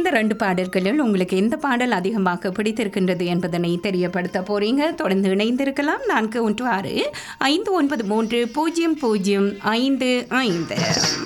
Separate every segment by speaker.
Speaker 1: இந்த ரெண்டு பாடல்களில் உங்களுக்கு எந்த பாடல் அதிகமாக பிடித்திருக்கின்றது என்பதனை தெரியப்படுத்த போறீங்க தொடர்ந்து இணைந்திருக்கலாம் நான்கு ஒன்று ஆறு ஐந்து ஒன்பது மூன்று பூஜ்ஜியம் பூஜ்ஜியம் ஐந்து ஐந்து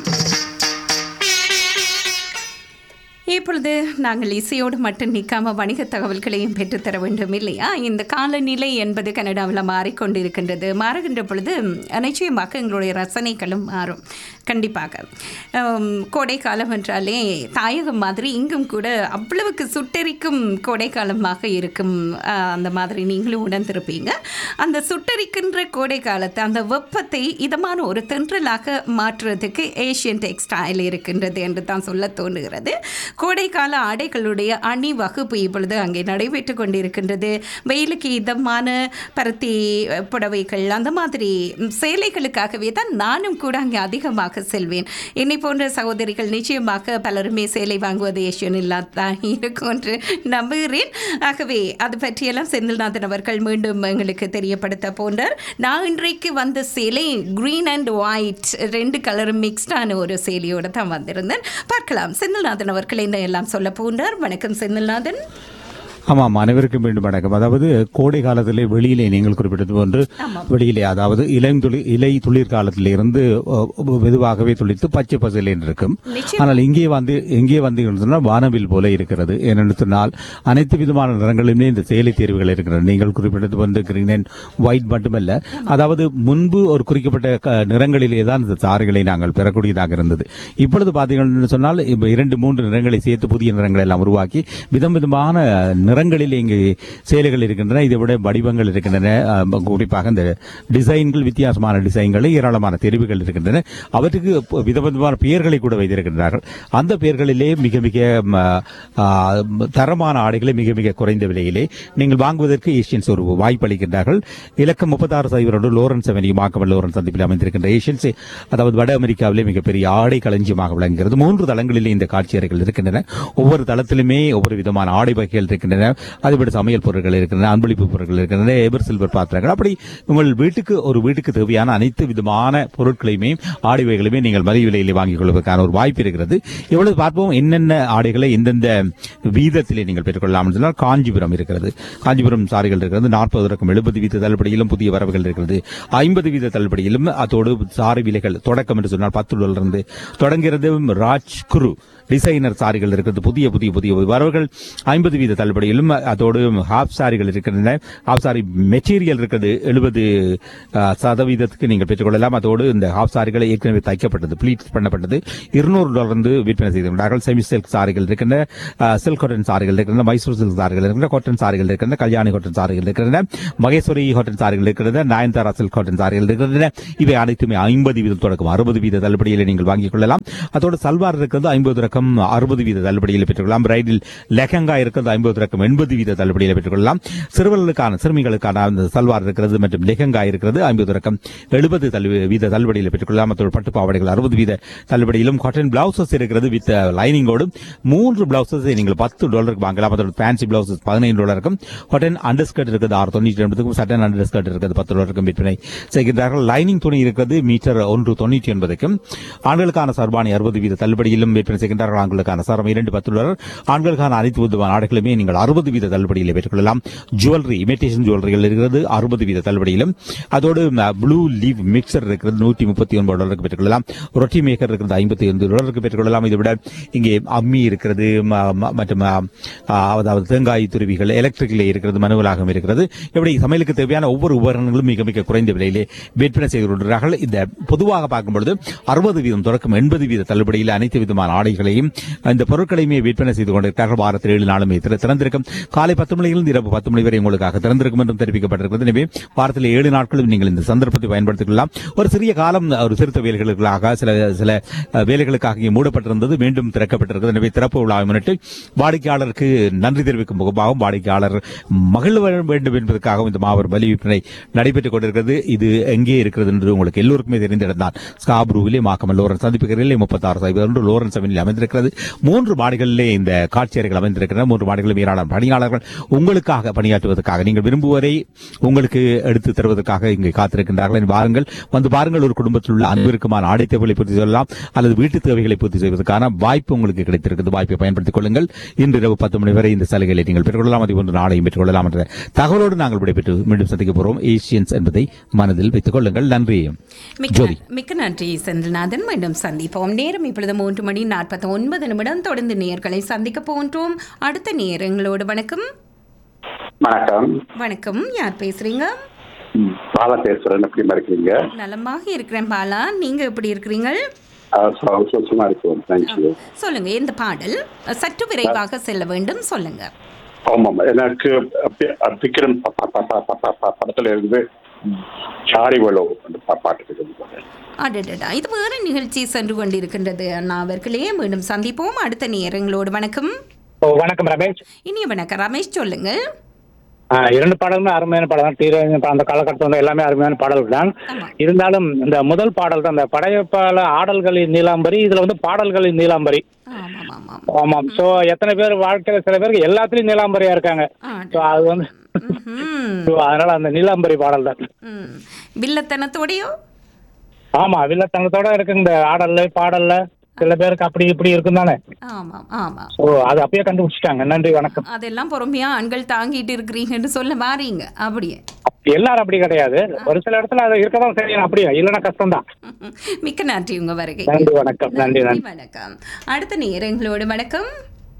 Speaker 1: இப்பொழுது நாங்கள் இசையோடு மட்டும் நிற்காம வணிக தகவல்களையும் பெற்றுத்தர வேண்டும் இல்லையா இந்த காலநிலை என்பது கனடாவில் மாறிக்கொண்டிருக்கின்றது மாறுகின்ற பொழுது நிச்சயமாக எங்களுடைய ரசனைகளும் மாறும் கண்டிப்பாக ஆம், கோடைக்காலம் என்றாலே தாயகம் மாதிரி இங்கும் கூட அவ்வளவுக்கு சுட்டெரிக்கும் கோடைக்காலமாக இருக்கும் ஆ, அந்த மாதிரி நீங்களும் உணர்ந்திருப்பீங்க அந்த சுட்டெரிக்கின்ற கோடை காலத்தை அந்த வெப்பத்தை இதமான ஒரு தென்றலாக மாற்றுறதுக்கு ஏஷியன் டெக்ஸ்டைல் இருக்கின்றது என்று தான் சொல்ல தோன்றுகிறது கோடைக்கால ஆடைகளுடைய அணிவகுப்பு இப்பொழுது அங்கே நடைபெற்று கொண்டிருக்கின்றது வெயிலுக்கு இதமான பருத்தி அஹ், புடவைகள் அந்த மாதிரி ம், சேலைகளுக்காகவே தான் நானும் கூட அங்கே அதிகமாக செல்வேன் என்னை போன்ற சகோதரிகள் நிச்சயமாக பலருமே சேலை வாங்குவது ஏஷியன் இல்லாதான் இருக்கும் என்று நம்புகிறேன் ஆகவே அது பற்றியெல்லாம் செந்தில்நாதன் அவர்கள் மீண்டும் எங்களுக்கு தெரியப்படுத்த போன்றார் நான் இன்றைக்கு வந்த சேலை க்ரீன் அண்ட் ஒயிட் ரெண்டு கலரும் மிக்ஸ்டான ஒரு சேலையோடு தான் வந்திருந்தேன் பார்க்கலாம் செந்தில்நாதன் அவர்கள் என்ன எல்லாம் சொல்ல போன்றார் வணக்கம் செந்தில்நாதன்
Speaker 2: ஆமாம் அனைவருக்கும் மீண்டும் வணக்கம் அதாவது கோடை காலத்திலே வெளியிலே நீங்கள் குறிப்பிட்டது போன்று வெளியிலே அதாவது இளந்துளி இலை துளிர் காலத்திலே இருந்து அஹ், மெதுவாகவே துளித்து பச்சை பசலேன் இருக்கும்
Speaker 1: நிச்சயம்.
Speaker 2: ஆனால் இங்கே வந்து இங்கே வந்து சொன்னால் வானவில் போல இருக்கிறது ஏனென்று சொன்னால் அனைத்து விதமான நிறங்களிலுமே இந்த சேலை தேர்வுகள் இருக்கிறது நீங்கள் குறிப்பிட்டது வந்து கிரீன் அண்ட் ஒயிட் மட்டுமல்ல அதாவது முன்பு ஒரு குறிக்கப்பட்ட க- நிறங்களிலே தான் இந்த சாறுகளை நாங்கள் பெறக்கூடியதாக இருந்தது இப்பொழுது பார்த்தீங்கன்னு சொன்னால் இப்ப இரண்டு மூன்று நிறங்களை சேர்த்து புதிய நிறங்களை எல்லாம் உருவாக்கி விதம் விதமான நிறங்களில் இங்கு சேலைகள் இருக்கின்றன இதை விட வடிவங்கள் இருக்கின்றன அஹ், குறிப்பாக இந்த டிசைன்கள் வித்தியாசமான டிசைன்கள் ஏராளமான தெரிவுகள் இருக்கின்றன அவற்றுக்கு ப- விதவிதமான பெயர்களை கூட வைத்திருக்கின்றார்கள் அந்த பெயர்களிலே மிக மிக ம, ஆ, தரமான ஆடைகளை மிக மிக குறைந்த விலையிலே நீங்கள் வாங்குவதற்கு ஏஷியன்ஸ் ஒரு வாய்ப்பு அளிக்கின்றார்கள் இலக்கம் முப்பத்தாறு சைவரோடு லோரன்ஸ் அவென்யூ மாக்கமல் லோரன்ஸ் சந்திப்பில் அமைந்திருக்கின்ற ஏஷியன்ஸ் அதாவது வட அமெரிக்காவிலே மிகப்பெரிய ஆடை களஞ்சியமாக விளங்குகிறது மூன்று தளங்களிலே இந்த காட்சி அறைகள் இருக்கின்றன ஒவ்வொரு தளத்திலுமே ஒவ்வொரு விதமான ஆடை வகைகள் இருக்கின்றன அதுபடி சமையல் பொருட்கள் இருக்கின்றன அன்பளிப்பு பொருட்கள் இருக்கின்றன எவர் சில்வர் பாத்திரங்கள் அப்படி உங்கள் வீட்டுக்கு ஒரு வீட்டுக்கு தேவையான அனைத்து விதமான பொருட்களையுமே ஆடை வகைகளையுமே நீங்கள் மலிவு விலையிலே வாங்கிக் கொள்வதற்கான ஒரு வாய்ப்பு இருக்கிறது எவ்வளவு பார்ப்போம் என்னென்ன ஆடைகளை எந்தெந்த வீதத்திலே நீங்கள் பெற்றுக்கொள்ளலாம் என்று சொன்னால் காஞ்சிபுரம் இருக்கிறது காஞ்சிபுரம் சாரிகள் இருக்கிறது நாற்பது ரகம் எழுபது வீத தள்ளுபடியிலும் புதிய வரவுகள் இருக்கிறது ஐம்பது வீத தள்ளுபடியிலும் அதோடு சாரி விலைகள் தொடக்கம் என்று சொன்னால் பத்து டாலர் இருந்து தொடங்குகிறது ராஜ் குரு டிசைனர் சாரிகள் இருக்கிறது புதிய புதிய புதிய வரவுகள் ஐம்பது வீத தள்ளுபடியிலும் அதோடு ஹாஃப் சாரிகள் இருக்கின்றன ஹாஃப் சாரி மெட்டீரியல் இருக்கிறது எழுபது சதவீதத்துக்கு நீங்கள் பெற்றுக்கொள்ளலாம் அதோடு இந்த ஹாஃப் சாரிகளை ஏற்கனவே தைக்கப்பட்டது ப்ளீட் பண்ணப்பட்டது இருநூறு டாலர் இருந்து விற்பனை செய்திருக்கிறார்கள் செமி சில்க் சாரிகள் இருக்கின்றன சில்க் காட்டன் சாரிகள் இருக்கின்றன மைசூர் சில்க் சாரிகள் இருக்கின்றன காட்டன் சாரிகள் இருக்கின்றன கல்யாணி காட்டன் சாரிகள் இருக்கின்றன மகேஸ்வரி காட்டன் சாரிகள் இருக்கின்றன நயன்தாரா சில்க் காட்டன் சாரிகள் இருக்கின்றன இவை அனைத்துமே ஐம்பது வீதம் தொடக்கம் அறுபது வீத தள்ளுபடியில் நீங்கள் வாங்கிக் கொள்ளலாம் அதோடு சல்வார் இருக்கிறது ஐம்பது ரகம் அறுபது வீத தள்ளுபடியில் பெற்றுக்கொள்ளலாம் பிரைடில் லெஹங்கா இருக்கிறது ஐம்பது ரகம் எண்பது வீத தள்ளுபடியில் பெற்றுக்கொள்ளலாம் சிறுவர்களுக்கான சிறுமிகளுக்கான அந்த சல்வார் இருக்கிறது மற்றும் லெஹங்கா இருக்கிறது ஐம்பது ரகம் எழுபது வீத தள்ளுபடியில் பெற்றுக்கொள்ளலாம் அதோடு பட்டு பாவாடைகள் அறுபது வீத தள்ளுபடியிலும் காட்டன் பிளவுசஸ் இருக்கிறது வித் லைனிங்கோடு மூன்று பிளவுசஸ் நீங்கள் பத்து டாலருக்கு வாங்கலாம் அதோட ஃபேன்சி பிளவுசஸ் பதினைந்து டாலருக்கும் காட்டன் அண்டர்ஸ்கர்ட் இருக்குது ஆறு தொண்ணூற்றி ஒன்பதுக்கும் சட்டன் அண்டர்ஸ்கர்ட் இருக்குது பத்து டாலருக்கும் விற்பனை செய்கின்றார்கள் லைனிங் துணி இருக்கிறது மீட்டர் ஒன்று தொண்ணூற்றி ஒன்பதுக்கும் ஆண்களுக்கான சர்பானி அறுபது வீத தள்ளுபடியிலும் விற்பனை செய்கின்றார்கள் ஆண்களுக்கான சரம் இரண்டு பத்து டாலர் ஆண்களுக்கான அனைத்து விதமான ஆடைகளுமே நீங்கள் அறுபது வீத தள்ளுபடியில் பெற்றுக்கொள்ளலாம் ஜுவல்லரி இமிடேஷன் ஜுவல்லரிகள் இருக்கிறது அறுபது வீத தள்ளுபடியிலும் அதோடு ப்ளூ லீவ் மிக்சர் இருக்கிறது நூற்றி முப்பத்தி ஒன்பது டாலருக்கு பெற்றுக்கொள்ளலாம் ரொட்டி மேக்கர் இருக்கிறது ஐம்பத்தி ஐந்து டாலருக்கு பெற்றுக்கொள்ளலாம் இதை விட இங்கே அம்மி இருக்கிறது ம- ம- மற்றும் அ, அதாவது தேங்காய் துருவிகள் எலக்ட்ரிக்கிலே இருக்கிறது மனுவலாகவும் இருக்கிறது இப்படி சமையலுக்கு தேவையான ஒவ்வொரு உபகரணங்களும் மிக மிக குறைந்த விலையிலே விற்பனை செய்து கொண்டிருக்கிறார்கள் இந்த பொதுவாக பார்க்கும்பொழுது அறுபது வீதம் தொடக்கம் எண்பது வீத தள்ளுபடியில் அனைத்து விதமான ஆடைகளையும் இந்த பொருட்களையுமே விற்பனை செய்து கொண்டிருக்கிறார்கள் வாரத்தில் ஏழு நாளுமே திற- திறந்திருக்கும் காலை பத்து மணியிலிருந்து இரவு பத்து மணி வரை உங்களுக்காக திறந்திருக்கும் என்றும் தெரிவிக்கப்பட்டிருக்கிறது எனவே வாரத்தில் ஏழு நாட்களும் நீங்கள் இந்த சந்தர்ப்பத்தை பயன்படுத்திக் கொள்ளலாம் ஒரு சிறிய காலம் ஒரு திருத்த வேலைகளுக்காக சில சில அஹ், வேலைகளுக்காக இங்கே மூடப்பட்டிருந்தது மீண்டும் திறக்கப்பட்டிருக்கிறது எனவே திறப்பு விழாவை முன்னிட்டு வாடிக்கையாளருக்கு நன்றி தெரிவிக்கும் முகமாகவும் வாடிக்கையாளர் மகிழ வேண்டும் என்பதற்காகவும் இந்த மாபெரும் பலி விற்பனை நடைபெற்றுக் கொண்டிருக்கிறது இது எங்கே இருக்கிறது என்று உங்களுக்கு எல்லோருக்குமே தெரிந்த இடம்தான் ஸ்காப்ரூவிலே மாக்கமல் லோரன்ஸ் சந்திப்புகளிலே முப்பத்தாறு சைபர் ஒன்று லோரன்ஸ் அவனில் அமைந்திருக்கிறது மூன்று மாடிகளிலே இந்த காட்சி அறைகள் அமைந்திருக்கின்றன மூன்று மாடிகளும் ஏராளமான பணியாளர்கள் உங்களுக்காக பணியாற்றுவதற்காக நீங்கள் விரும்புவதை உங்களுக்கு எடுத்து தருவதற்காக இங்கே காத்திருக்கின்றார்கள் வாருங்கள் வந்து பாருங்கள் ஒரு குடும்பத்தில் உள்ள அன்பிற்குமான ஆடை தேவைகளை பூர்த்தி செய்யலாம் அல்லது வீட்டு தேவைகளை பூர்த்தி செய்வதற்கான வாய்ப்பு உங்களுக்கு கிடைத்திருக்கிறது வாய்ப்பை பயன்படுத்திக் கொள்ளுங்கள் இன்று இரவு பத்து மணி வரை இந்த சலுகைகளை நீங்கள் பெற்றுக்கொள்ளலாம் அதே போன்று நாளையும் பெற்றுக்கொள்ளலாம் என்ற தகவலோடு நாங்கள் விடைபெற்று மீண்டும் சந்திக்க போறோம் ஏசியன்ஸ் என்பதை மனதில் வைத்துக் கொள்ளுங்கள் நன்றி
Speaker 1: மிக்க
Speaker 2: ஜோதி
Speaker 1: மிக்க நன்றி செந்தில்நாதன் மீண்டும் சந்திப்போம் நேரம் இப்பொழுது மூன்று மணி நாற்பத்தி ஒன்பது நிமிடம் தொடர்ந்து நேர்களை சந்திக்க போன்றோம் அடுத்த நேரங்களோடு வணக்கம்
Speaker 3: வணக்கம்
Speaker 1: வணக்கம் யார் பேசுறீங்க
Speaker 3: ம், பாலா பேசுறேன் எப்படி இருக்கீங்க
Speaker 1: நலமாக இருக்கிறேன் பாலா நீங்க எப்படி இருக்கிறீங்க
Speaker 3: சுத்தமா இருக்கும் தேங்க்யூ
Speaker 1: சொல்லுங்க இந்த பாடல் சற்று விரைவாக செல்ல வேண்டும் சொல்லுங்க
Speaker 3: ஆமாம் எனக்கு அப்பி- விக்ரம் ப- ப- ப- ப- ப- ப- படத்துல இருந்து சாரி வலோ அந்த பா- பாட்டு இருக்குது.
Speaker 1: அடடடா இது வேறு நிகழ்ச்சி சென்று கொண்டிருக்கின்றது அண்ணா அவர்களே மீண்டும் சந்திப்போம் அடுத்த நேரங்களோடு வணக்கம்
Speaker 4: ஓ வணக்கம் ரமேஷ்
Speaker 1: இனிய வணக்கம் ரமேஷ் சொல்லுங்கள்
Speaker 4: ஆ, இரண்டு பாடலுமே அருமையான பாடல் தான் தீர அந்த காலகட்டத்தில் வந்து எல்லாமே அருமையான பாடல்கள் தான்
Speaker 1: ஆமா.
Speaker 4: இருந்தாலும் இந்த முதல் பாடல் தான் இந்த படையப்பால ஆடல்களின் நீலாம்பரி இதுல வந்து பாடல்களின் நீலாம்பரி
Speaker 1: ஆமாம் ஆமாம்
Speaker 4: ஆமாம் ஸோ எத்தனை பேர் வாழ்க்கையில சில பேருக்கு எல்லாத்துலயும் நீலாம்பரியா இருக்காங்க
Speaker 1: ஆ,
Speaker 4: ஸோ அது வந்து
Speaker 1: ம்ஹும்.
Speaker 4: so அதனால அந்த நீலாம்பரி பாடல் தான்
Speaker 1: ம். வில்லத்தனத்தோடையோ
Speaker 4: ஆமா வில்லத்தனத்தோட இருக்கு இந்த ஆடல்ல பாடல்ல சில பேருக்கு அப்படி இப்படி இருக்கும் தானே
Speaker 1: ஆமாம் ஆமாம்
Speaker 4: ஸோ அது அப்பயே கண்டுபிடிச்சிட்டாங்க நன்றி வணக்கம்
Speaker 1: அதெல்லாம் பொறுமையா ஆண்கள் தாங்கிட்டு இருக்கிறீங்கன்னு சொல்ல மாறீங்க அப்படியே
Speaker 4: எல்லாரும் அப்படி கிடையாது ஒரு சில இடத்துல அது இருக்கதான் செய்யணும் அப்படியே இல்லைன்னா கஷ்டம் தான்
Speaker 1: ம்ஹும். மிக்க நன்றி உங்க வருகை
Speaker 4: நன்றி வணக்கம் நன்றி நன்றி
Speaker 1: வணக்கம் அடுத்த நேரங்களோடு வணக்கம்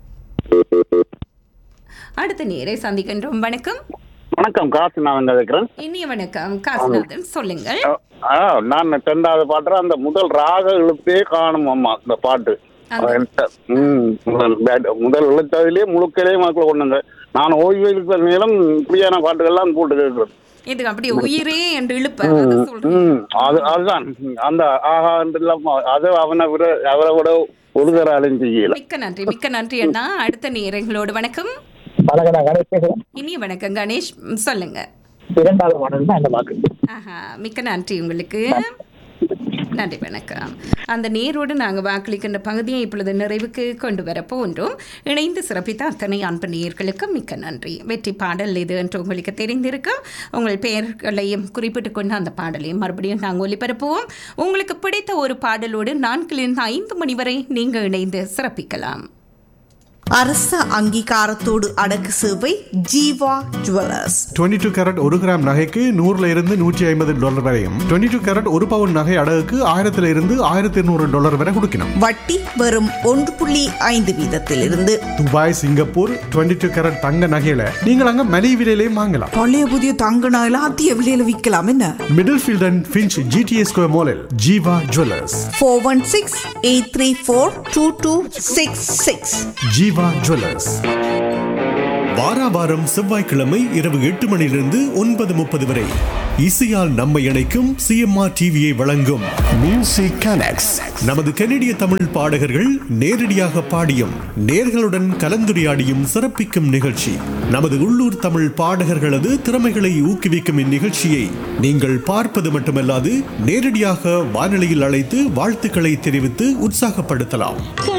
Speaker 1: அடுத்த நேரை சந்திக்கின்றோம் வணக்கம்
Speaker 5: வணக்கம் காசு நான் வந்து இருக்கிறேன்
Speaker 1: இனிய வணக்கம் காசிநாதன் சொல்லுங்கள்
Speaker 5: ஆ நான் ரெண்டாவது பாட்டுற அந்த முதல் ராக இழுப்பே காணும் அம்மா இந்த பாட்டு
Speaker 1: அந்த-
Speaker 5: என்கிட்ட, ம், முதல் bad- முதல் இழுத்ததிலே முழுக்கலே மக்கள் கொண்டுங்க நான் ஓய்வு இருக்கிற நேரம் இப்படியான பாட்டுகள்லாம் போட்டு கேட்குறது
Speaker 1: இது அப்படியே உயிரே என்று இழுப்ப அதை சொல்றேன்
Speaker 5: ம் அது அதுதான் அந்த ஆஹா என்றெல்லாம் அது அவனை விட அவரை விட ஒரு தராலும் செய்யல
Speaker 1: மிக்க நன்றி மிக்க நன்றி அண்ணா அடுத்த நேரங்களோடு வணக்கம்
Speaker 4: பழகடா கணேஷ் பேசுறேன்
Speaker 1: இனிய வணக்கம் கணேஷ் ம், சொல்லுங்க
Speaker 4: இரண்டாவது பாடல் தான் இந்த வாக்கு
Speaker 1: ஆஹா மிக்க நன்றி உங்களுக்கு நன்றி வணக்கம் அந்த நேரோடு நாங்கள் வாக்களிக்கின்ற பகுதியை இப்பொழுது நிறைவுக்கு கொண்டு வர போன்றோம் இணைந்து சிறப்பித்த அத்தனை அன்பு நேயர்களுக்கு மிக்க நன்றி வெற்றி பாடல் இது என்று உங்களுக்கு தெரிந்திருக்கும் உங்கள் பெயர்களையும் குறிப்பிட்டு கொண்டு அந்த பாடலையும் மறுபடியும் நாங்கள் ஒலிபரப்புவோம் உங்களுக்கு பிடித்த ஒரு பாடலோடு நான்கிலிருந்து ஐந்து மணி வரை நீங்கள் இணைந்து சிறப்பிக்கலாம்
Speaker 6: அரச அங்கீகாரத்தோடு அடக்கு சேவை ஜீவா ஜுவல்லர்ஸ்
Speaker 7: 22 டூ கேரட் ஒரு கிராம் நகைக்கு நூறுல இருந்து நூற்றி ஐம்பது டாலர் வரையும் 22 டூ கேரட் ஒரு பவுன் நகை அடகுக்கு ஆயிரத்துல இருந்து ஆயிரத்தி இருநூறு டாலர் வரை கொடுக்கணும்
Speaker 6: வட்டி வெறும் ஒன்று புள்ளி ஐந்து வீதத்திலிருந்து
Speaker 7: துபாய் சிங்கப்பூர் 22 டூ கேரட் தங்க நகையில நீங்கள் அங்க மலிவு விலையிலையும் வாங்கலாம்
Speaker 6: பழைய புதிய தங்க நகையில அதிக விலையில விற்கலாம் என்ன
Speaker 7: Middlefield and Finch GTA square மாலில் Jeeva jewellers
Speaker 6: four one six eight three four two two six six
Speaker 7: Jeeva jewellers
Speaker 8: வாரா வாரம் செவ்வாய்க்கிழமை இரவு எட்டு மணியிலிருந்து ஒன்பது முப்பது வரை இசையால் நம்மை இணைக்கும் சிஎம்ஆர் டிவியை வழங்கும் மியூசிக் கனெக்ட்ஸ் நமது கனடிய தமிழ் பாடகர்கள் நேரடியாக பாடியும் நேர்களுடன் கலந்துரையாடியும் சிறப்பிக்கும் நிகழ்ச்சி நமது உள்ளூர் தமிழ் பாடகர்களது திறமைகளை ஊக்குவிக்கும் இந்நிகழ்ச்சியை நீங்கள் பார்ப்பது மட்டுமல்லாது நேரடியாக வானொலியில் அழைத்து வாழ்த்துக்களை தெரிவித்து உற்சாகப்படுத்தலாம்